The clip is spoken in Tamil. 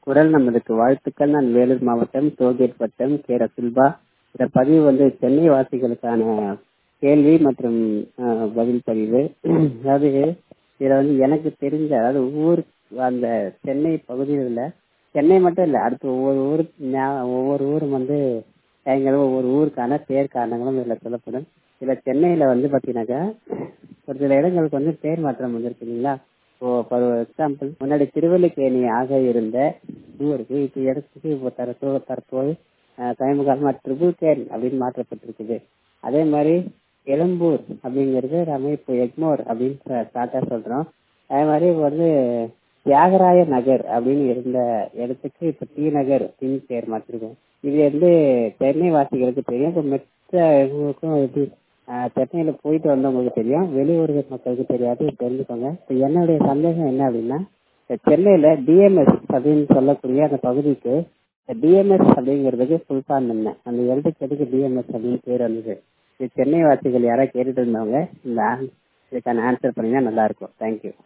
குரல் நமதுக்கு வாழ்த்துக்கள் நான் வேலூர் மாவட்டம் டோல்கேட் வட்டம் கே ரசுல்பா இந்த பதிவு வந்து சென்னை வாசிகளுக்கான கேள்வி மற்றும் அஹ், பதில் பதிவு அதாவது இதில் வந்து எனக்கு தெரிஞ்ச அதாவது ஊர் அந்த சென்னை பகுதியில் உள்ள சென்னை மட்டும் இல்லை அடுத்து ஒவ்வொரு ஊருக்கு ஞா- ஒவ்வொரு ஊரும் வந்து எங்களும் ஒவ்வொரு ஊருக்கான பேர் காரணங்களும் இதில் சொல்லப்படும் இதில் சென்னையில் வந்து பார்த்தீங்கன்னாக்கா ஒரு சில இடங்களுக்கு வந்து பேர் மாற்றம் வந்திருக்கு இல்லைங்களா இப்போ ஃபார் எக்ஸாம்பிள் முன்னாடி திருவல்லிக்கேணி ஆக இருந்த ஊருக்கு இப்போ இடத்துக்கு இப்போ தற்போது தற்போது அஹ், சமீப காலமாக ட்ரிபிள் கேன் அப்படின்னு மாற்றப்பட்டிருக்குது அதே மாதிரி எழும்பூர் அப்படிங்கிறது நம்ம இப்போ எக்மோர் அப்படின்னு ஸ்டார்ட்டாக சொல்கிறோம் அதே மாதிரி இப்போ வந்து தியாகராய நகர் அப்படின்னு இருந்த இடத்துக்கு இப்போ டி நகர் அப்படின்னு பேர் மாற்றிருக்கோம் இது வந்து சென்னை வாசிகளுக்கு தெரியும் இப்போ மற்ற இவங்களுக்கும் எப்படி ஆஹ் சென்னையில போயிட்டு வந்தவங்களுக்கு தெரியும் வெளியூர் மக்களுக்கு தெரியாது தெரிஞ்சுக்கோங்க இப்போ என்னுடைய சந்தேகம் என்ன அப்படின்னா இந்த சென்னையில டிஎம்எஸ் அப்படின்னு சொல்லக்கூடிய அந்த பகுதிக்கு டிஎம்எஸ் அப்படிங்கிறதுக்கு ஃபுல் ஃபார்ம் என்ன அந்த இடத்துக்கு எதுக்கு டிஎம்எஸ் அப்படின்னு பேர் வந்தது இது சென்னை வாசிகள் யாராவது கேட்டுட்டு இருந்தவங்க இந்த ஆன்- இதுக்கான ஆன்சர் பண்ணீங்கன்னா நல்லா இருக்கும் தேங்க்யூ